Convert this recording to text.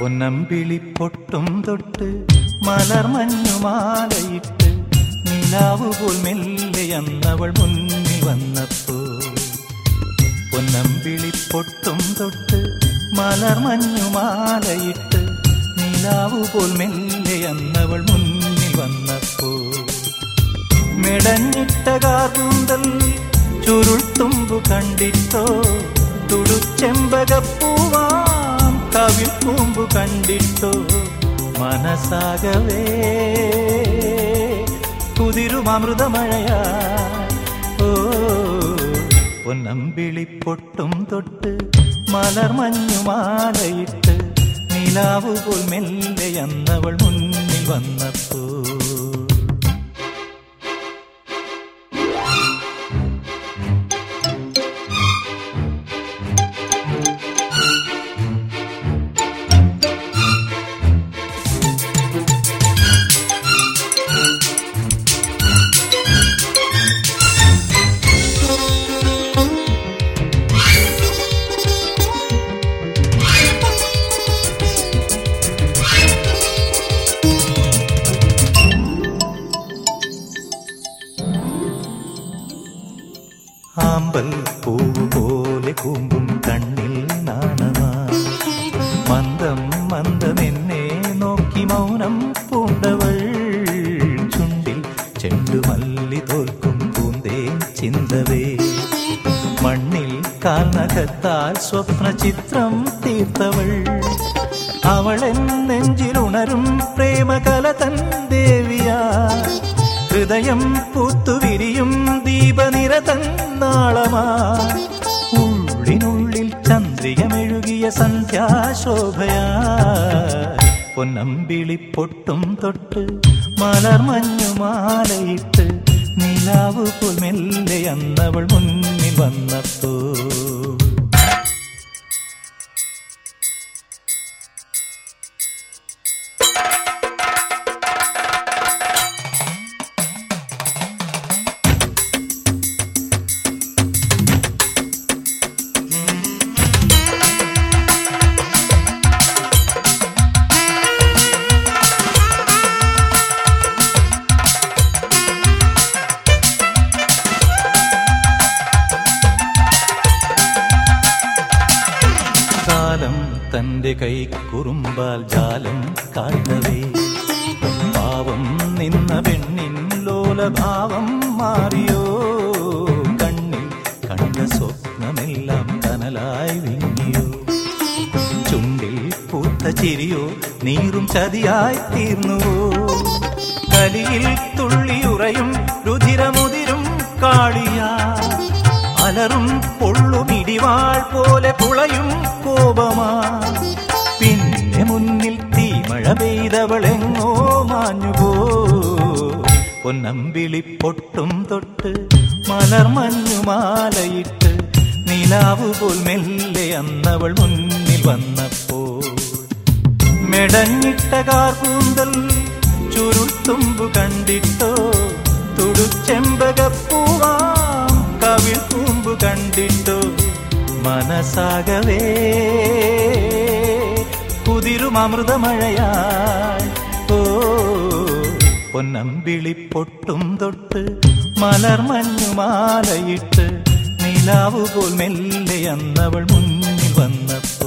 പൊന്നമ്പിളി പൊട്ടും തൊട്ട് മലർമഞ്ഞുമാലയിട്ട് നിലാവ് പോൽ മെല്ലെ അന്നവൾ മുന്നിൽ വന്നപ്പോ പൊന്നമ്പിളി പൊട്ടും തൊട്ട് മലർമഞ്ഞുമാലയിട്ട് നിലാവ് പോൽ മെല്ലെ അന്നവൾ മുന്നിൽ വന്നപ്പോ മെടഞ്ഞിട്ട കാർകൂന്തൽ ചുരുൾത്തുമ്പു കണ്ടിട്ടോ തുടുച്ചെമ്പകപ്പൂവാം കവിൽ പൂമ്പു കണ്ടിട്ടോ മനസ്സാകവേ കുതിരുമൃതമഴയാ ഓ പൊന്നമ്പിളി പൊട്ടും തൊട്ട് മലർമഞ്ഞുമാലയിട്ട് നിലാവ് പോൽ മെല്ലെ അന്നവൾ മുന്നിൽ വന്നപ്പോ ആമ്പൽ പൂവ് പോലെ കൂമ്പും കണ്ണിൽ നാണമാ മന്ദം മന്ദമെന്നെ നോക്കി മൗനം പൂണ്ടവൾ ചുണ്ടിൽ ചെണ്ടുമല്ലി തോൽക്കും പൂന്തേ ചിന്തവേ മണ്ണിൽ കാൽനകത്താൽ സ്വപ്ന ചിത്രം തീർത്തവൾ അവളെൻ നെഞ്ചിലുണരും പ്രേമകല തൻ ദേവിയാ ഹൃദയം പൂത്തുവിരിയും ദീപനിര തന്നാളമാ ഉള്ളിനുള്ളിൽ ചന്ദ്രികമെഴുകിയ സന്ധ്യാശോഭയാ പൊന്നമ്പിളി പൊട്ടും തൊട്ട് മലർമഞ്ഞുമാലയിട്ട് നിലാവ് പോൽ മെല്ലെ അന്നവൾ മുന്നിൽ വന്നപ്പോ കാലം തന്റെ കൈ കുറുമ്പാൽ ജാലം കാട്ടവേ പാവം നിന്ന പെണ്ണിൻ ലോലഭാവം മാറിയോ കണ്ണിൽ കണ്ട സ്വപ്നമെല്ലാം കനലായി വിങ്ങിയോ ചുണ്ടിൽ പൂത്ത ചിരിയോ നീറും ചതിയായി തീർന്നുവോ കലിയിൽ തുള്ളിയുറയും രുധിരമുതിരും കാളിയാ അലറും പൊള്ളും ഇടിവാൾ പോലെ പുളയും കോപമാ പിന്നെ മുന്നിൽ തീമഴ പെയ്തവളെങ്ങോ മാഞ്ഞുപോ പൊന്നമ്പിളി പൊട്ടും തൊട്ട് മലർമഞ്ഞുമാലയിട്ട് നിലാവ് പോൽ മെല്ലെ അന്നവൾ മുന്നിൽ വന്നപ്പോ മെടഞ്ഞിട്ട കാർകൂന്തൽ ചുരുൾത്തുമ്പു കണ്ടിട്ടോ തുടുച്ചെമ്പകപ്പൂവാം കവിൾ കൂമ്പു കണ്ടിട്ടോ മനസ്സാകവേ കുതിരുമൃതമഴയായി ഓ പൊന്നമ്പിളി പൊട്ടും തൊട്ട് മലർമഞ്ഞുമാലയിട്ട് നിലാവ് പോൽ മെല്ലെ അന്നവൾ മുന്നിൽ വന്നപ്പോ